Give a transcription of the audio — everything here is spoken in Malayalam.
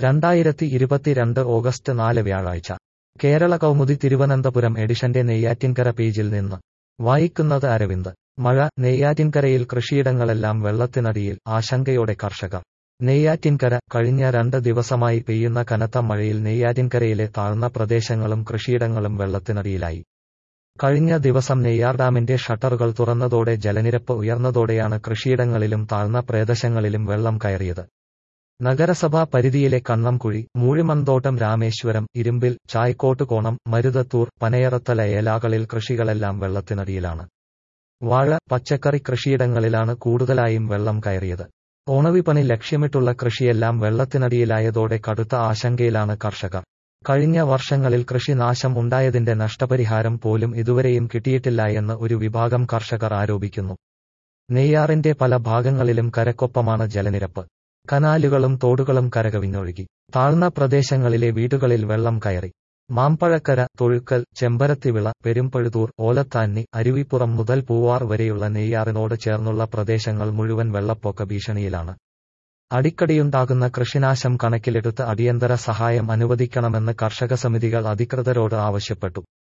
രണ്ടായിരത്തി ഇരുപത്തിരണ്ട് ഓഗസ്റ്റ് നാല് വ്യാഴാഴ്ച കേരള കൗമുദി തിരുവനന്തപുരം എഡിഷന്റെ നെയ്യാറ്റിൻകര പേജിൽ നിന്ന് വായിക്കുന്നത് അരവിന്ദ് മഴ നെയ്യാറ്റിൻകരയിൽ കൃഷിയിടങ്ങളെല്ലാം വെള്ളത്തിനടിയിൽ ആശങ്കയോടെ കർഷകർ നെയ്യാറ്റിൻകര കഴിഞ്ഞ രണ്ട് ദിവസമായി പെയ്യുന്ന കനത്ത മഴയിൽ നെയ്യാറ്റിൻകരയിലെ താഴ്ന്ന പ്രദേശങ്ങളും കൃഷിയിടങ്ങളും വെള്ളത്തിനടിയിലായി കഴിഞ്ഞ ദിവസം നെയ്യാർ ഡാമിന്റെ ഷട്ടറുകൾ തുറന്നതോടെ ജലനിരപ്പ് ഉയർന്നതോടെയാണ് കൃഷിയിടങ്ങളിലും താഴ്ന്ന പ്രദേശങ്ങളിലും വെള്ളം കയറിയത് നഗരസഭാ പരിധിയിലെ കണ്ണംകുഴി മൂഴിമന്തോട്ടം രാമേശ്വരം ഇരുമ്പിൽ ചായ്ക്കോട്ടുകോണം മരുതത്തൂർ പനയറത്തല ഏലാകളിൽ കൃഷികളെല്ലാം വെള്ളത്തിനടിയിലാണ് വാഴ പച്ചക്കറി കൃഷിയിടങ്ങളിലാണ് കൂടുതലായും വെള്ളം കയറിയത് ഓണവിപണി ലക്ഷ്യമിട്ടുള്ള കൃഷിയെല്ലാം വെള്ളത്തിനടിയിലായതോടെ കടുത്ത ആശങ്കയിലാണ് കർഷകർ കഴിഞ്ഞ വർഷങ്ങളിൽ കൃഷിനാശം ഉണ്ടായതിന്റെ നഷ്ടപരിഹാരം പോലും ഇതുവരെയും കിട്ടിയിട്ടില്ല എന്ന് ഒരു വിഭാഗം കർഷകർ ആരോപിക്കുന്നു നെയ്യാറിന്റെ പല ഭാഗങ്ങളിലും കരക്കൊപ്പമാണ് ജലനിരപ്പ് കനാലുകളും തോടുകളും കരകവിഞ്ഞൊഴുകി താഴ്ന്ന പ്രദേശങ്ങളിലെ വീടുകളിൽ വെള്ളം കയറി മാമ്പഴക്കര തൊഴുക്കൽ ചെമ്പരത്തിവിള പെരുമ്പഴുതൂർ ഓലത്താന്നി അരുവിപ്പുറം മുതൽ പൂവാർ വരെയുള്ള നെയ്യാറിനോട് ചേർന്നുള്ള പ്രദേശങ്ങൾ മുഴുവൻ വെള്ളപ്പൊക്ക ഭീഷണിയിലാണ് അടിക്കടിയുണ്ടാകുന്ന കൃഷിനാശം കണക്കിലെടുത്ത് അടിയന്തര സഹായം അനുവദിക്കണമെന്ന് കർഷക സമിതികൾ അധികൃതരോട് ആവശ്യപ്പെട്ടു